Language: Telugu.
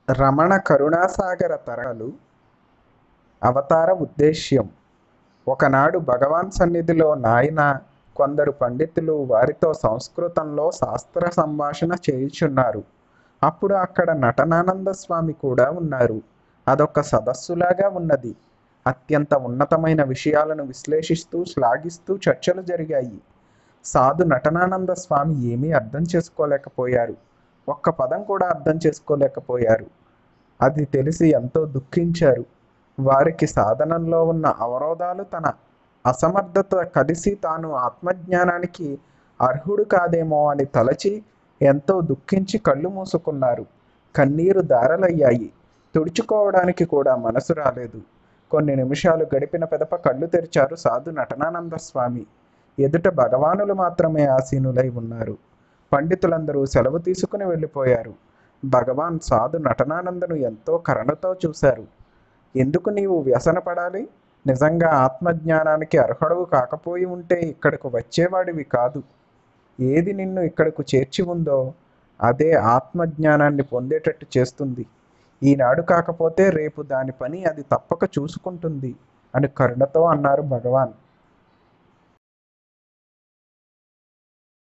రమణ కరుణాసాగర తరలు అవతార ఉద్దేశ్యం ఒకనాడు భగవాన్ సన్నిధిలో నాయన కొందరు పండితులు వారితో సంస్కృతంలో శాస్త్ర సంభాషణ చేయుచున్నారు అప్పుడు అక్కడ నటనానంద స్వామి కూడా ఉన్నారు అదొక సదస్సులాగా ఉన్నది అత్యంత ఉన్నతమైన విషయాలను విశ్లేషిస్తూ శ్లాఘిస్తూ చర్చలు జరిగాయి సాధు నటనానంద స్వామి ఏమీ అర్థం చేసుకోలేకపోయారు ఒక్క పదం కూడా అర్థం చేసుకోలేకపోయారు అది తెలిసి ఎంతో దుఃఖించారు వారికి సాధనంలో ఉన్న అవరోధాలు తన అసమర్థత కలిసి తాను ఆత్మజ్ఞానానికి అర్హుడు కాదేమో అని తలచి ఎంతో దుఃఖించి కళ్ళు మూసుకున్నారు కన్నీరు దారలయ్యాయి తుడుచుకోవడానికి కూడా మనసు రాలేదు కొన్ని నిమిషాలు గడిపిన పెదప కళ్ళు తెరిచారు సాధు నటనానంద స్వామి ఎదుట భగవానులు మాత్రమే ఆసీనులై ఉన్నారు పండితులందరూ సెలవు తీసుకుని వెళ్ళిపోయారు భగవాన్ సాధు నటనానందను ఎంతో కరుణతో చూశారు ఎందుకు నీవు వ్యసనపడాలి నిజంగా ఆత్మజ్ఞానానికి అర్హుడవు కాకపోయి ఉంటే ఇక్కడకు వచ్చేవాడివి కాదు ఏది నిన్ను ఇక్కడకు చేర్చి ఉందో అదే ఆత్మజ్ఞానాన్ని పొందేటట్టు చేస్తుంది ఈనాడు కాకపోతే రేపు దాని పని అది తప్పక చూసుకుంటుంది అని కరుణతో అన్నారు భగవాన్